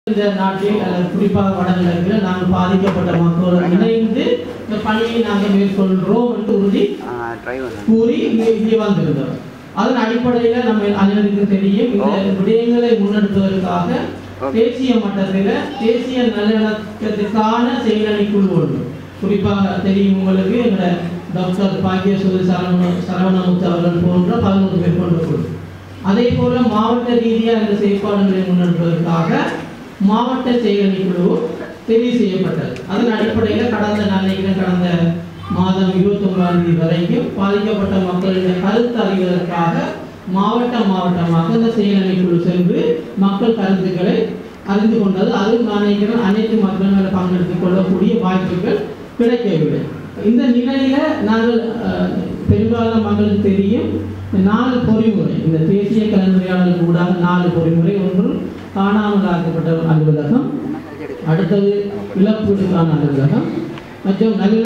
இந்த நாட்டில் அல்லது குறிப்பாக வடகிழக்கில் நாங்கள் பாதிக்கப்பட்ட மக்களோடு இணைந்து இந்த பணியை நாங்கள் மேற்கொள்கிறோம் என்று உறுதி ட்ரை பண்ண கூறி இங்கே இங்கே வந்திருந்தோம் அதன் அடிப்படையில் நம்ம அனைவருக்கும் தெரியும் இந்த விடயங்களை முன்னெடுப்பதற்காக தேசிய மட்டத்தில் தேசிய நல்லிணக்கத்துக்கான செயலணி குழு ஒன்று குறிப்பாக தெரியும் உங்களுக்கு எங்களோட டாக்டர் பாக்கியசூரி சரவண சரவணமுத்து அவர்கள் போன்ற பதினோரு பேர் கொண்ட குழு அதே போல மாவட்ட ரீதியாக இந்த செயற்பாடுகளை முன்னெடுப்பதற்காக மாவட்ட செயலணி குழு தெரிவு செய்யப்பட்டது அதன் அடிப்படையில் கடந்த நாளைக்கு கடந்த மாதம் இருபத்தொன்பதாம் தேதி வரைக்கும் பாதிக்கப்பட்ட மக்களுடைய கருத்து அறிவதற்காக மாவட்ட மாவட்டமாக இந்த செயலணி குழு சென்று மக்கள் கருத்துக்களை அறிந்து கொண்டது அது நான் நினைக்கிறேன் அனைத்து மக்களும் பங்கெடுத்துக் கொள்ளக்கூடிய வாய்ப்புகள் கிடைக்கவில்லை இந்த நிலையில நாங்கள் அஹ், பெரும்பாலான மக்களுக்கு தெரியும் நாலு பொறிமுறை இந்த தேசிய கலந்துரையாடல் கூடாக நாலு பொறிமுறை ஒன்று காணாமல் ஆக்கப்பட்ட அலுவலகம் அடுத்தது இழப்பீடுக்கான அலுவலகம் மற்றும் நல்ல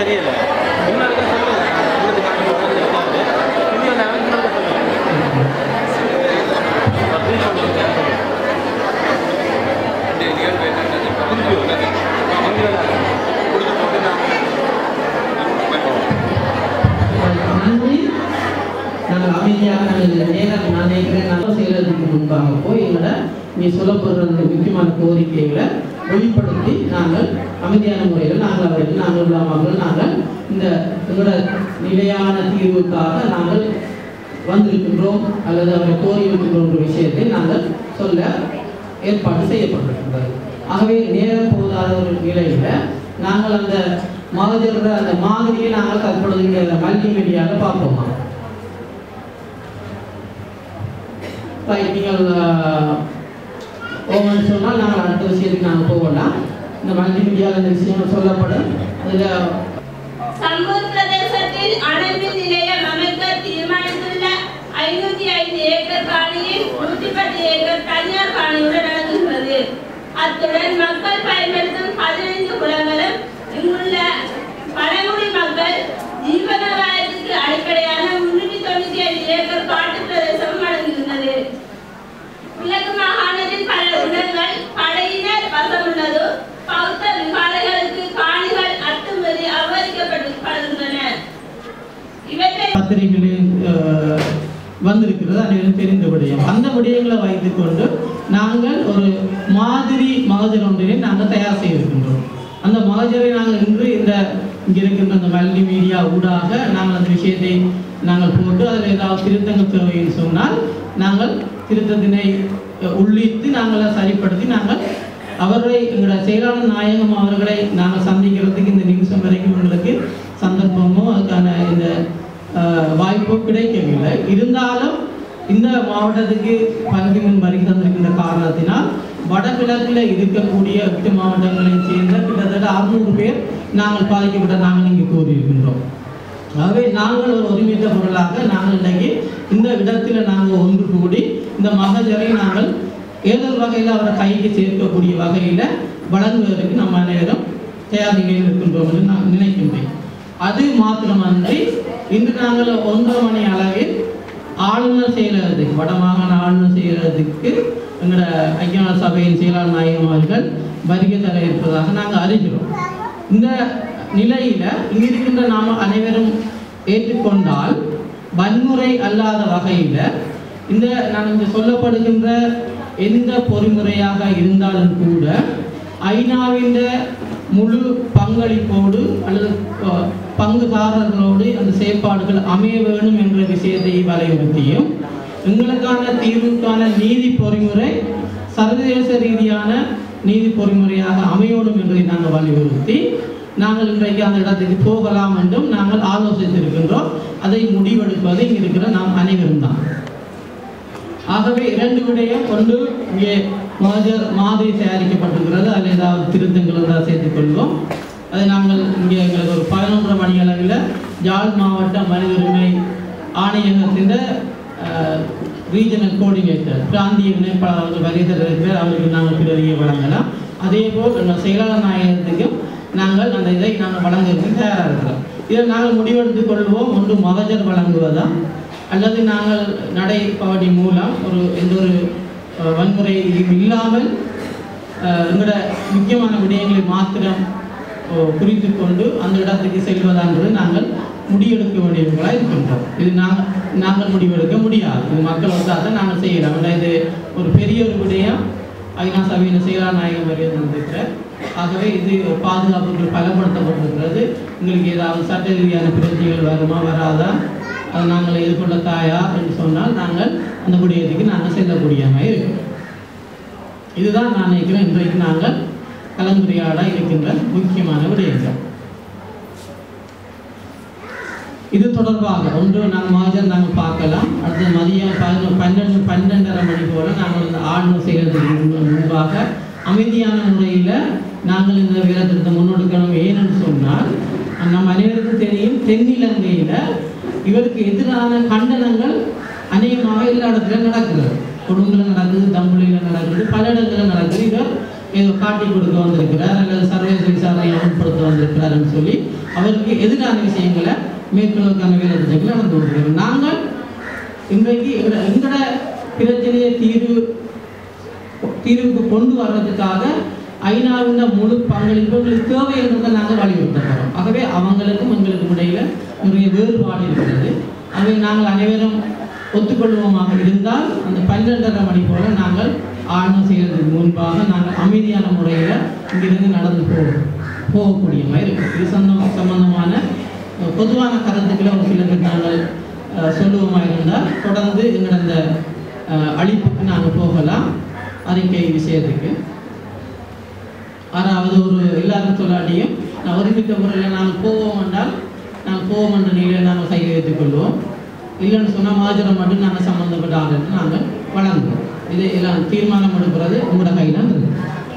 நன்றி நாங்கள் அமைதியாக நாங்கள் இந்த நேரம் நான் நினைக்கிறேன் நல்ல செய்கிறதுக்கு முன்பாக போய் எங்களோட நீ சொல்லப்படுற அந்த முக்கியமான கோரிக்கைகளை வெளிப்படுத்தி நாங்கள் அமைதியான முறையில் நாங்கள் அவர்கள் நாங்கள் உள்ளவர்கள் நாங்கள் இந்த எங்களோட நிலையான தீர்வுக்காக நாங்கள் வந்திருக்கின்றோம் அல்லது அவரை கோரி இருக்கின்றோம் என்ற விஷயத்தை நாங்கள் சொல்ல ஏற்பாடு செய்யப்பட்டிருக்கின்றது ஆகவே நேரம் போதாத ஒரு நிலையில நாங்கள் அந்த மகஜர அந்த மாதிரியை நாங்கள் தற்பொழுது இங்கே மல்டி மீடியாவில் பார்ப்போமா ரைட் நீங்கள் ஓவன் சொன்னால் நாங்கள் அடுத்த விஷயத்துக்கு நாங்கள் போகலாம் இந்த மல்டி மீடியாவில் இந்த விஷயம் சொல்லப்படும் அதில் சம்பூர் பிரதேசத்தில் அணுமின் நிலையம் அமைக்க தீர்மானித்துள்ள ஐநூத்தி ஐந்து ஏக்கர் காணியில் நூற்றி பத்து ஏக்கர் தனியார் காணியுடன் நடந்துகிறது அத்துடன் மக்கள் பயன்படுத்தும் பதினைந்து குளங்களும் இங்குள்ள பழங்குடி மக்கள் ஜீவனோபாயத்துக்கு அடிப்படையான முன்னூற்றி தொண்ணூத்தி ஐந்து ஏக்கர் காட்டு பிரதேசம் அடங்குகின்றது கிழக்கு மாகாணத்தின் பல இடங்கள் படையினர் வசமுள்ளது பௌத்த விகாரைகளுக்கு காணிகள் அத்துமீறி அபகரிக்கப்படுகின்றன இவற்றை பத்திரிகைகளில் அஹ், வந்திருக்கிறது அனைவரும் தெரிந்த விடயம் அந்த விடயங்களை வைத்துக்கொண்டு நாங்கள் ஒரு மாதிரி மகஜர் ஒன்றினை நாங்கள் தயார் செய்திருக்கின்றோம் அந்த மகஜரை நாங்கள் இன்று இந்த இங்கே இருக்கின்ற அந்த மல்டி மீடியா ஊடாக நாங்கள் அந்த விஷயத்தை நாங்கள் போட்டு அதில் ஏதாவது திருத்தங்கள் தேவைன்னு சொன்னால் நாங்கள் திருத்தத்தினை அஹ், உள்ளிட்டு நாங்கள் அதை சரிப்படுத்தி நாங்கள் அவர்களை எங்களோட செயலாளர் நாயகம் அவர்களை நாங்கள் சந்திக்கிறதுக்கு இந்த நிமிஷம் வரைக்கும் எங்களுக்கு சந்தர்ப்பமோ அதுக்கான இந்த அஹ், வாய்ப்போ கிடைக்கவில்லை இருந்தாலும் இந்த மாவட்டத்துக்கு பகுதி முன் வருகை தந்திருக்கின்ற காரணத்தினால் வடகிழக்கில் இருக்கக்கூடிய எட்டு மாவட்டங்களைச் சேர்ந்த கிட்டத்தட்ட அறுநூறு பேர் நாங்கள் பாதிக்கப்பட்ட நாங்கள் இங்கே கூறியிருக்கின்றோம் ஆகவே நாங்கள் ஒரு ஒருமித்த பொருளாக நாங்கள் இன்றைக்கு இந்த இடத்துல நாங்கள் ஒன்று கூடி இந்த மகஜரை நாங்கள் ஏதோ ஒரு வகையில் அவரை கைக்கு சேர்க்கக்கூடிய வகையில் வழங்குவதற்கு நம்ம அனைவரும் தயார் நிலையில் இருக்கின்றோம் என்று நான் நினைக்கின்றேன் அது மாத்திரமன்றி இன்று நாங்கள் ஒன்றரை மணி அளவில் ஆளுநர் செயலகத்துக்கு வடமாகாண ஆளுநர் செயலகத்துக்கு எங்களோட ஐக்கிய சபையின் செயலாளர் நாயகம் அவர்கள் வருகை தர இருப்பதாக நாங்கள் அறிகிறோம் இந்த நிலையில இங்க இருக்கின்ற நாம அனைவரும் ஏற்றுக்கொண்டால் வன்முறை அல்லாத வகையில இந்த நான் இங்கு சொல்லப்படுகின்ற எந்த பொறிமுறையாக இருந்தாலும் கூட ஐநாவின் முழு பங்களிப்போடு அல்லது அஹ், பங்குதாரர்களோடு அந்த செயற்பாடுகள் அமைய வேணும் என்ற விஷயத்தை வலியுறுத்தியும் எங்களுக்கான தீர்வுக்கான நீதி பொறிமுறை சர்வதேச ரீதியான நீதி பொறிமுறையாக அமையணும் என்பதை நாங்கள் வலியுறுத்தி நாங்கள் இன்றைக்கு அந்த இடத்துக்கு போகலாம் என்றும் நாங்கள் ஆலோசித்திருக்கின்றோம் அதை முடிவெடுப்பது இங்கே இருக்கிற நாம் அனைவரும் தான் ஆகவே இரண்டு விடயம் ஒன்று இங்கே மகஜர் மாதிரி தயாரிக்கப்பட்டிருக்கிறது அதில் ஏதாவது திருத்தங்கள் இருந்தால் சேர்த்துக் கொள்வோம் அதை நாங்கள் இங்கே எங்களுக்கு ஒரு பதினொன்றரை மணி அளவில் யாழ் மாவட்ட மனித உரிமை ஆணையகத்தின் ரீஜனல் கோஆர்டினேட்டர் பிராந்திய இணைப்பாளர்கள் வருகை இருக்கிற அவருக்கு நாங்கள் பிறவியை வழங்கலாம் அதே போல் எங்கள் செயலாளர் நாயகத்துக்கும் நாங்கள் அந்த இதை நாங்கள் வழங்குவதற்கு தயாராக இருக்கிறோம் இதை நாங்கள் முடிவெடுத்துக் கொள்வோம் ஒன்று மகஜர் வழங்குவதா அல்லது நாங்கள் நடைபாடி மூலம் ஒரு எந்த ஒரு அஹ், வன்முறை இல்லாமல் அஹ், எங்களோட முக்கியமான விடயங்களை மாத்திரம் ஓ, குறித்து கொண்டு அந்த இடத்துக்கு செல்வதான்றது நாங்கள் முடிவெடுக்க வேண்டியவர்களாக இருக்கின்றோம் இது நாங்கள் நாங்கள் முடிவெடுக்க முடியாது இது மக்கள் வந்தால் தான் நாங்கள் செய்யலாம் ஏன்னா இது ஒரு பெரிய ஒரு விடயம் ஐநா சபையின் செயலாளர் நாயகம் வரைய வந்திருக்கிறார் ஆகவே இது பாதுகாப்புகள் பலப்படுத்தப்பட்டிருக்கிறது உங்களுக்கு ஏதாவது சட்ட ரீதியான பிரச்சனைகள் வருமா வராதா அதை நாங்கள் எதிர்கொள்ள தயார் என்று சொன்னால் நாங்கள் அந்த விடயத்துக்கு நாங்கள் செல்லக்கூடியமாக இருக்கும் இதுதான் நான் நினைக்கிறேன் இன்றைக்கு நாங்கள் கலந்துரையாட இருக்கின்ற முக்கியமான விடயங்கள் இது தொடர்பாக ஒன்று நாங்கள் மகஜர் நாங்கள் பார்க்கலாம் அடுத்து மதியம் பதினொன்று பன்னெண்டு பன்னெண்டரை மணி போல நாங்கள் இந்த ஆளுநர் செய்கிறதுக்கு முன்பு- முன்பாக அமைதியான முறையில் நாங்கள் இந்த வீரத்திட்டத்தை முன்னெடுக்கணும் ஏன்னு சொன்னால் நம்ம அனைவருக்கும் தெரியும் தென்னிலங்கையில் இவருக்கு எதிரான கண்டனங்கள் அநேகமாக எல்லா இடத்துலையும் நடக்கிறது கொடுங்கில் நடக்குது தம்புளியில் நடக்குது பல இடங்களில் நடக்குது இவர் ஏதோ காட்டி கொடுக்க வந்திருக்கிறார் அல்லது சர்வதேச விசாரணை அமல்படுத்த வந்திருக்கிறாருன்னு சொல்லி அவருக்கு எதிரான விஷயங்களை மேற்கொள்வதற்கான வேலை திட்டங்கள் நடந்து கொண்டிருக்கிறோம் நாங்கள் இன்றைக்கு எங்களோட எங்களோட பிரச்சனையை தீர்வு தீர்வுக்கு கொண்டு வர்றதுக்காக ஐநாவின் முழு பங்களிப்பு எங்களுக்கு தேவை என்றதை நாங்கள் வலியுறுத்த போகிறோம் ஆகவே அவங்களுக்கும் எங்களுக்கும் இடையில நிறைய வேறுபாடு இருக்கிறது ஆகவே நாங்கள் அனைவரும் ஒத்துக்கொள்வோமாக இருந்தால் அந்த பன்னிரெண்டரை மணி போல நாங்கள் ஆழ்ந்து செய்கிறதுக்கு முன்பாக நாங்கள் அமைதியான முறையில் இங்கிருந்து நடந்து போ போகக்கூடிய மாதிரி இருக்கும் இது சம்பந்தம் சம்பந்தமான அஹ், பொதுவான கருத்துக்களை ஒரு சிலருக்கு நாங்கள் அஹ், சொல்லுவோமாக இருந்தால் தொடர்ந்து எங்களோட அந்த அஹ், அழிப்புக்கு நாங்கள் போகலாம் அறிக்கை விஷயத்துக்கு ஆறாவது ஒரு எல்லாரும் சொல்லாட்டியும் நான் ஒருமித்த முறையில் நாங்கள் போவோம் என்றால் நாங்கள் போவோம் என்ற நிலையில் நாங்கள் கை வைத்துக் கொள்வோம் இல்லைன்னு சொன்னால் மாஜரம் மட்டும் நாங்கள் சம்மந்தப்பட்ட ஆளுக்கு நாங்கள் வழங்குவோம் இது எல்லாம் தீர்மானம் எடுக்கிறது உங்களோட கையில் இருக்கு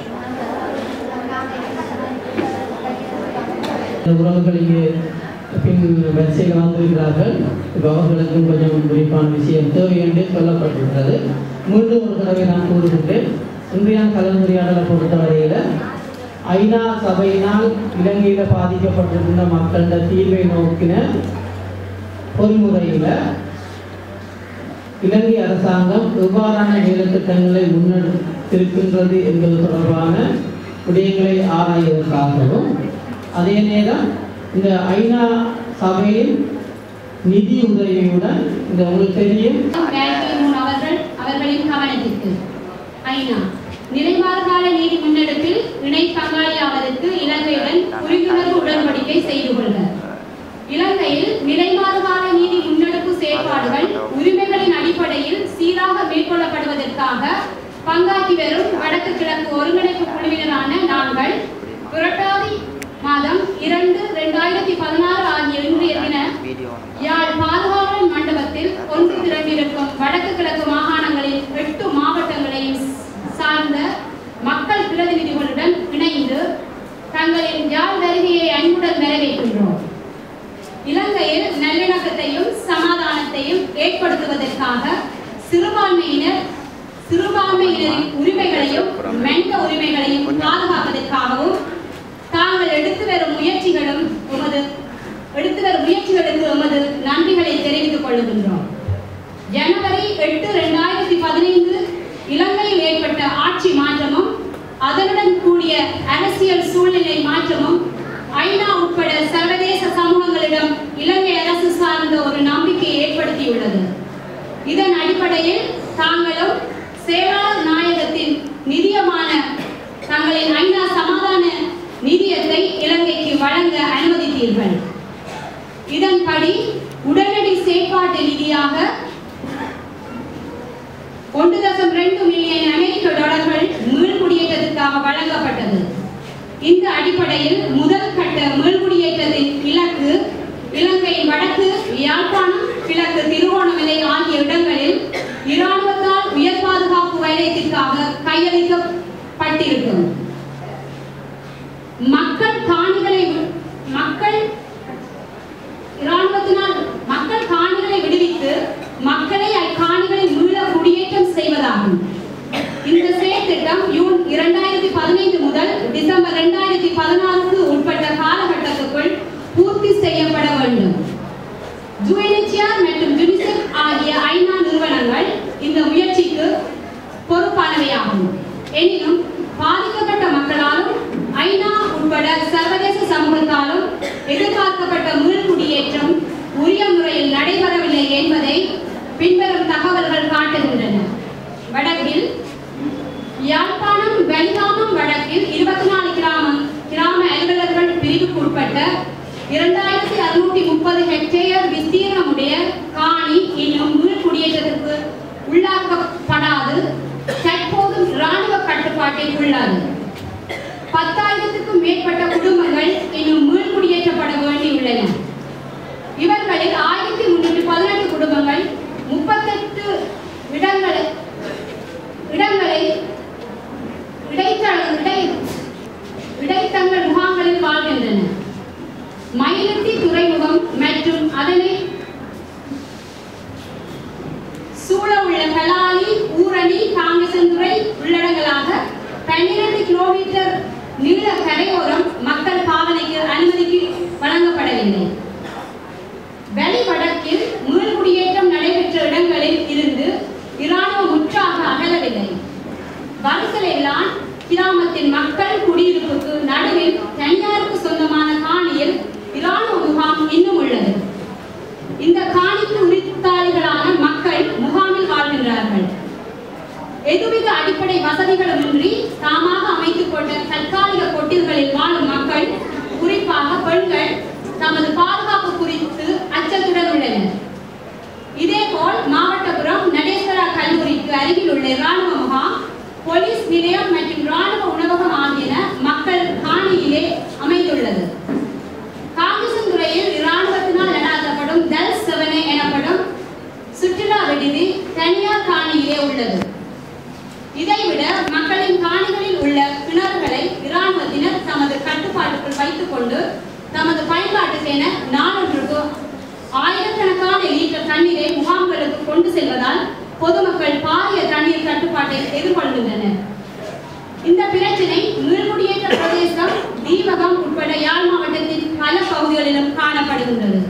இந்த உறவுகள் இங்கே பின் வரிசையில் வந்திருக்கிறார்கள் இப்போ அவர்களுக்கும் கொஞ்சம் குறிப்பான விஷயம் தேவை என்று சொல்லப்பட்டிருக்கிறது மீண்டும் ஒரு தடவை நான் கூறுகின்றேன் இன்றைய கலந்துரையாடலை பொறுத்தவரையில் ஐநா சபையினால் இலங்கையில் பாதிக்கப்பட்டிருக்கின்ற மக்களிட தீர்வை நோக்கின பொறிமுறையில் இலங்கை அரசாங்கம் எவ்வாறான வேலைத்திட்டங்களை முன்னெடுத்திருக்கின்றது என்பது தொடர்பான விடயங்களை ஆராய்வதற்காகவும் அதே நேரம் இந்த ஐநா சபையின் நிதி உதவியுடன் இந்த உங்களுக்கு தெரியும் வேட்டைமூன் அவர்கள் அவர்களின் கவனத்திற்கு ஐநா நிலைமாறுகால நீதி முன்னெடுப்பில் இணை பங்காளியாவதற்கு இலங்கையுடன் புரிந்துணர்வு உடன்படிக்கை செய்து கொள்க இலங்கையில் நிலைமாறுகால நீதி முன்னெடுப்பு செயற்பாடுகள் உரிமைகளின் அடிப்படையில் சீராக மேற்கொள்ளப்படுவதற்காக பங்காற்றி வரும் வடக்கு கிழக்கு ஒருங்கிணைப்பு குழுவினரான நாங்கள் புரட்டாதி மாதம் இரண்டு ரெண்டாயிரத்தி பதினாறு ஆகிய இன்றைய தின யாழ் பாதுகாவலன் மண்டபத்தில் ஒன்று திரண்டிருக்கும் வடக்கு கிழக்கு மாகாணங்களில் எட்டு மாவட்டங்களையும் சார்ந்த மக்கள் பிரதிநிதிகளுடன் இணைந்து தங்களின் யாழ் வருகையை அன்புடன் வரவேற்கின்றோம் இலங்கையில் நல்லிணக்கத்தையும் சமாதானத்தையும் ஏற்படுத்துவதற்காக சிறுபான்மையினர் சிறுபான்மையினரின் உரிமைகளையும் மனித உரிமைகளையும் பாதுகாப்பதற்காகவும் தாங்கள் எடுத்து வரும் முயற்சிகளும் உமது எடுத்து வரும் முயற்சிகளுக்கு எமது நன்றிகளை தெரிவித்துக் கொள்கின்றோம் ஜனவரி எட்டு ரெண்டாயிரத்தி பதினைந்து இலங்கையில் ஏற்பட்ட ஆட்சி மாற்றமும் அதனுடன் கூடிய அரசியல் சூழ்நிலை மாற்றமும் ஐநா உட்பட சர்வதேச சமூகங்களிடம் இலங்கை அரசு சார்ந்த ஒரு நம்பிக்கையை ஏற்படுத்தியுள்ளது இதன் அடிப்படையில் தாங்களும் சேவாளர் நாயகத்தின் நிதியமான தங்களின் ஐநா சமாதான நிதியத்தை இலங்கைக்கு வழங்க அனுமதித்தீர்கள் இதன்படி உடனடி செயற்பாட்டு நிதியாக ஒன்று தசம் ரெண்டு மில்லியன் அமெரிக்க டாலர்கள் மீள்குடியேற்றத்திற்காக வழங்கப்பட்டது இந்த அடிப்படையில் முதல் கட்ட மீள்குடியேற்றத்தின் இலக்கு இலங்கையின் வடக்கு யாழ்ப்பாணம் கிழக்கு திருவோணமலை ஆகிய இடங்களில் இராணுவத்தால் உயர் பாதுகாப்பு வலயத்திற்காக கையளிக்கப்பட்டிருக்கும் மக்கள் காணிகளை வி- மக்கள் இராணுவத்தினால் மக்கள் காணிகளை விடுவித்து மக்களை அக்காணிகளில் மீள குடியேற்றம் செய்வதாகும் இந்த செயற்திட்டம் ஜூன் இரண்டாயிரத்தி பதினைந்து முதல் டிசம்பர் இரண்டாயிரத்தி பதினாறுக்கு உட்பட்ட காலகட்டத்துக்குள் பூர்த்தி செய்யப்பட வேண்டும் ஜுஎன்எச்ஆர் மற்றும் யுனிசெஃப் ஆகிய ஐநா நிறுவனங்கள் இந்த முயற்சிக்கு பொறுப்பானவையாகும் எனினும் பாதிக்க இரண்டாயிரத்தி அறுநூற்றி முப்பது ஹெக்டேயர் விஸ்தீர்ணமுடைய காணி இன்னும் மீள் குடியேற்றத்திற்கு உள்ளாக்கப்படாது தற்போதும் இராணுவ கட்டுப்பாட்டில் உள்ளது பத்தாயிரத்துக்கும் மேற்பட்ட குடும்பங்கள் இன்னும் மீள் குடியேற்றப்பட வேண்டியுள்ளன இவர்களில் ஆயிரத்தி முன்னூற்றி பதினெட்டு குடும்பங்கள் முப்பத்தெட்டு இடங்களை இடங்களை இடைத்தள இடை இடைத்தங்கள் முகாம்களில் வாழ்கின்றன மயிலட்டி துறைமுகம் மற்றும் அதனை சூழ உள்ள கலாலி ஊரணி காங்கசந்துறை உள்ளடங்களாக பன்னிரண்டு கிலோமீட்டர் நீள கரையோரம் மக்கள் பாவனைக்கு அனுமதிக்கு வழங்கப்படவில்லை வெளி வடக்கில் மீள்குடியேற்றம் நடைபெற்ற இடங்களில் இருந்து இராணுவம் முற்றாக அகலவில்லை வரிசலையிலான் கிராமத்தின் மக்கள் குடியிருப்புக்கு நடுவில் தனியாருக்கு சொந்தமான காணியில் இராணுவ முகாம் இன்னும் உள்ளது இந்த காணிக்கு உரித்தாளிகளான மக்கள் முகாமில் வாழ்கின்றார்கள் எதுவித அடிப்படை வசதிகளுமின்றி தாமாக அமைத்துக் கொண்ட தற்காலிக கொட்டில்களில் வாழும் மக்கள் குறிப்பாக பெண்கள் தமது பாதுகாப்பு குறித்து அச்சத்துடன் உள்ளனர் இதேபோல் மாவட்டபுரம் நடேஸ்வரா கல்லூரிக்கு அருகில் உள்ள இராணுவ முகாம் போலீஸ் நிலையம் மற்றும் இராணுவ உணவகம் ஆகியன மக்கள் காணியிலே அமைந்துள்ளது காங்கேசன்துறையில் இராணுவத்தினால் நடாத்தப்படும் தல் செவனே எனப்படும் சுற்றுலா விடுதி தனியார் காணியிலே உள்ளது இதைவிட மக்களின் காணிகளில் உள்ள கிணறுகளை இராணுவத்தினர் தமது கட்டுப்பாட்டுக்குள் வைத்துக் கொண்டு தமது பயன்பாட்டுக்கென நாளொன்றுக்கு ஆயிரக்கணக்கான லிட்டர் தண்ணீரை முகாம்களுக்கு கொண்டு செல்வதால் பொதுமக்கள் பாரிய தண்ணீர் கட்டுப்பாட்டை எதிர்கொள்கின்றனர் இந்த பிரச்சினை மீள்குடியேற்ற பிரதேசம் தீபகம் உட்பட யாழ் மாவட்டத்தின் பல பகுதிகளிலும் காணப்படுகின்றது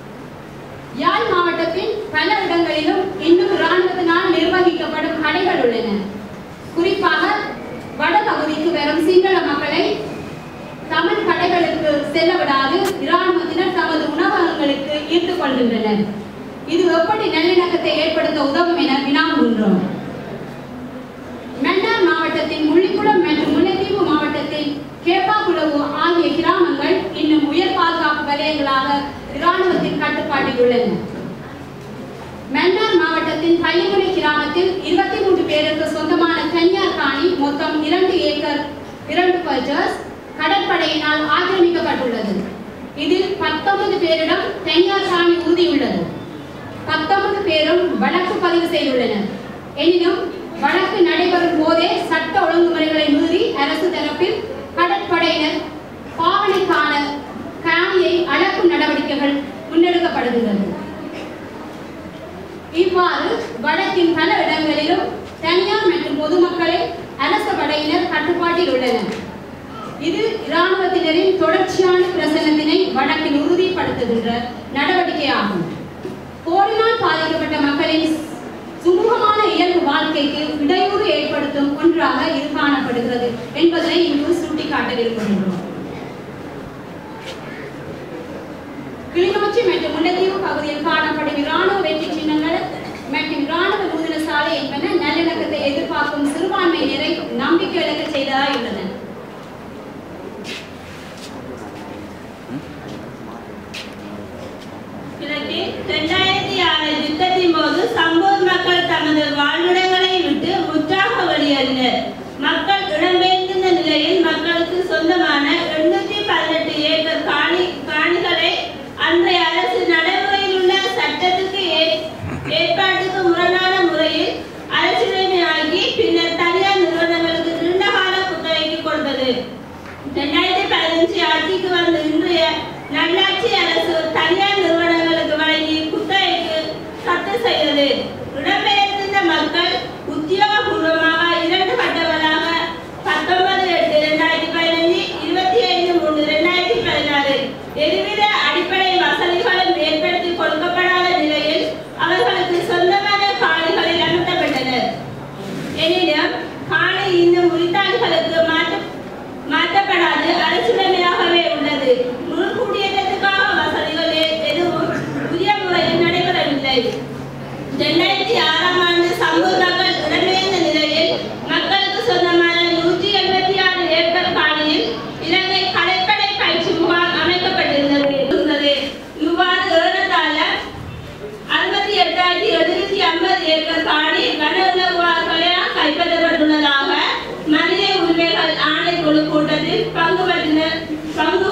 யாழ் மாவட்டத்தின் பல இடங்களிலும் இன்னும் இராணுவத்தினால் நிர்வகிக்கப்படும் கடைகள் உள்ளன குறிப்பாக வடபகுதிக்கு வரும் சிங்கள மக்களை தமிழ் கடைகளுக்கு செல்ல விடாது இராணுவத்தினர் தமது உணவகங்களுக்கு ஈர்த்துக் கொள்கின்றனர் இது எப்படி நல்லிணக்கத்தை ஏற்படுத்த உதவும் என வினாவுகின்றோம் மன்னார் மாவட்டத்தின் முள்ளிக்குளம் மற்றும் முல்லைத்தீவு மாவட்டத்தின் கேப்பாக்குளவு ஆகிய கிராமங்கள் இன்னும் உயர் பாதுகாப்பு வலயங்களாக இராணுவத்தின் கட்டுப்பாட்டில் உள்ளன மன்னார் மாவட்டத்தின் பள்ளிமுனை கிராமத்தில் இருபத்தி மூன்று பேருக்கு சொந்தமான தனியார் காணி மொத்தம் இரண்டு ஏக்கர் இரண்டு பர்ஜர்ஸ் கடற்படையினால் ஆக்கிரமிக்கப்பட்டுள்ளது இதில் பத்தொன்பது பேரிடம் தனியார் காணி உறுதியுள்ளது பத்தொன்பது பேரும் வழக்கு பதிவு செய்துள்ளனர் எனினும் வழக்கு நடைபெறும் போதே சட்ட ஒழுங்குமுறைகளை மீறி அரசு தரப்பில் கடற்படையினர் பாவனைக்கான காணியை அளக்கும் நடவடிக்கைகள் முன்னெடுக்கப்படுகிறது இவ்வாறு வடக்கின் பல இடங்களிலும் தனியார் மற்றும் பொதுமக்களை அரச படையினர் கட்டுப்பாட்டில் உள்ளனர் இது இராணுவத்தினரின் தொடர்ச்சியான பிரசனத்தினை வடக்கில் உறுதிப்படுத்துகின்ற நடவடிக்கையாகும் போரினால் பாதிக்கப்பட்ட மக்களின் சுமூகமான இயல்பு வாழ்க்கைக்கு இடையூறு ஏற்படுத்தும் ஒன்றாக இது காணப்படுகிறது என்பதனை இங்கு சுட்டிக்காட்ட விரும்புகின்றோம் கிளிநொச்சி மற்றும் முல்லைத்தீவு பகுதியில் காணப்படும் இராணுவ வெற்றி சின்னங்கள் மற்றும் இராணுவ நூதன சாலை என்பன நல்லிணக்கத்தை எதிர்பார்க்கும் சிறுபான்மையினரை நம்பிக்கை இழக்க செய்ததாய் உள்ளன பிறகு இரண்டாயிரத்தி ஆறு யுத்தத்தின் போது சம்பூர் மக்கள் தமது வாழ்விடங்களை விட்டு முற்றாக வெளியேறினர் மக்கள் இடம்பெயர்ந்த நிலையில் மக்களுக்கு சொந்தமான எண்ணூற்றி பதினெட்டு ஏக்கர் காணி காணிகளை அன்றைய அரசு நடைமுறையில் உள்ள சட்டத்துக்கு ஏ- ஏற்பாட்டுக்கு முரணான முறையில் அரசுடைமையாகி பின்னர் தனியார் நிறுவனங்களுக்கு நீண்டகால குத்தகைக்கு கொடுத்தது ரெண்டாயிரத்தி பதினஞ்சு ஆட்சிக்கு வந்த இன்றைய நல்லாட்சி அரசு தனியார் நிறுவனங்களுக்கு வழங்கி குத்தகைக்கு ரத்து செய்தது இடம்பெயர்ந்த மக்கள் உத்தியோகபூர்வமாக இரண்டு கட்டங்களாக பத்தொன்பது எட்டு ரெண்டாயிரத்தி பதினஞ்சு இருபத்தி ஐந்து மூணு ரெண்டாயிரத்தி பதினாறு எதுவித அடிப்படை வசதிகளும் ஏற்படுத்தி கொடுக்கப்படாத நிலையில் அவர்களுக்கு சொந்தமான காணிகளில் அமர்த்தப்பட்டனர் எனினும் காணி இன்னும் உரித்தாளிகளுக்கு மாற்ற மாற்றப்படாது அரசுடைமையாகவே உள்ளது முன்கூட்டியதற்காக வசதிகள் எ- எதுவும் புதிய முறையில் நடைபெறவில்லை இரண்டாயிரத்தி ஆறாம் சமூக